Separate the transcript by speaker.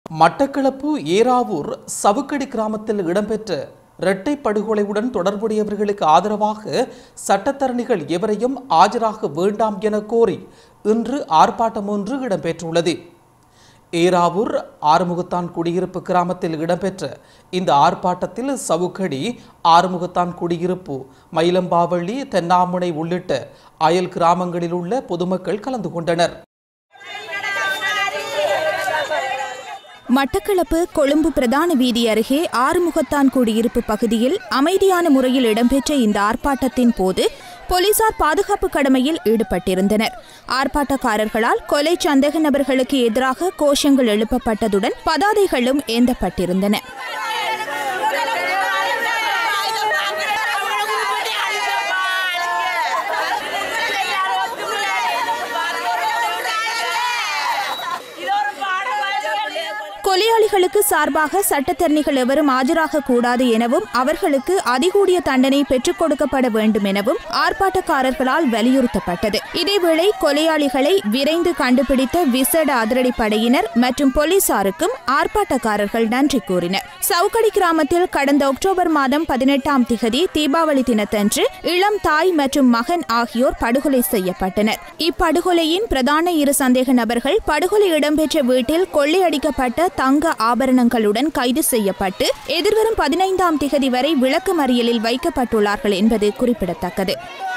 Speaker 1: மட்டக்களப்பு ஏராவூர் சவுக்கடி கிராமத்தில் இடம்பெற்ற இரட்டை படுகொலையுடன் தொடர்புடையவர்களுக்கு ஆதரவாக சட்டத்தரணிகள் எவரையும் ஆஜராக வேண்டாம் என கோரி இன்று ஆர்ப்பாட்டம் ஒன்று இடம்பெற்றுள்ளது ஏராவூர் ஆறுமுகத்தான் குடியிருப்பு கிராமத்தில் இடம்பெற்ற இந்த ஆர்ப்பாட்டத்தில் சவுக்கடி ஆறுமுகத்தான் குடியிருப்பு மயிலம்பாவள்ளி தென்னாமுனை உள்ளிட்ட அயல் கிராமங்களில் உள்ள பொதுமக்கள் கலந்து கொண்டனர்
Speaker 2: மட்டக்களப்பு கொழும்பு பிரதான வீதி அருகே ஆறுமுகத்தான் குடியிருப்பு பகுதியில் அமைதியான முறையில் இடம்பெற்ற இந்த ஆர்ப்பாட்டத்தின் போது போலீசார் பாதுகாப்பு கடமையில் ஈடுபட்டிருந்தனர் ஆர்ப்பாட்டக்காரர்களால் கொலை சந்தேக நபர்களுக்கு எதிராக கோஷங்கள் எழுப்பப்பட்டதுடன் பதாதைகளும் ஏந்தப்பட்டிருந்தன கொலையாளிகளுக்கு சார்பாக சட்டத்தரணிகள் எவரும் ஆஜராக கூடாது எனவும் அவர்களுக்கு அதிகூடிய தண்டனை பெற்றுக் கொடுக்கப்பட வேண்டும் எனவும் ஆர்ப்பாட்டக்காரர்களால் வலியுறுத்தப்பட்டது இதேவேளை கொலையாளிகளை விரைந்து கண்டுபிடித்த விசேட அதிரடிப்படையினர் மற்றும் போலீசாருக்கும் ஆர்ப்பாட்டக்காரர்கள் நன்றி கூறினர் சவுக்கடி கிராமத்தில் கடந்த அக்டோபர் மாதம் பதினெட்டாம் திகதி தீபாவளி தினத்தன்று இளம் தாய் மற்றும் மகன் ஆகியோர் படுகொலை செய்யப்பட்டனர் இப்படுகொலையின் பிரதான இரு சந்தேக நபர்கள் படுகொலை இடம்பெற்ற வீட்டில் கொள்ளையடிக்கப்பட்ட தங்க ஆபரணங்களுடன் கைது செய்யப்பட்டு எதிர்வரும் பதினைந்தாம் திகதி வரை விளக்கு மறியலில் வைக்கப்பட்டுள்ளார்கள் என்பது குறிப்பிடத்தக்கது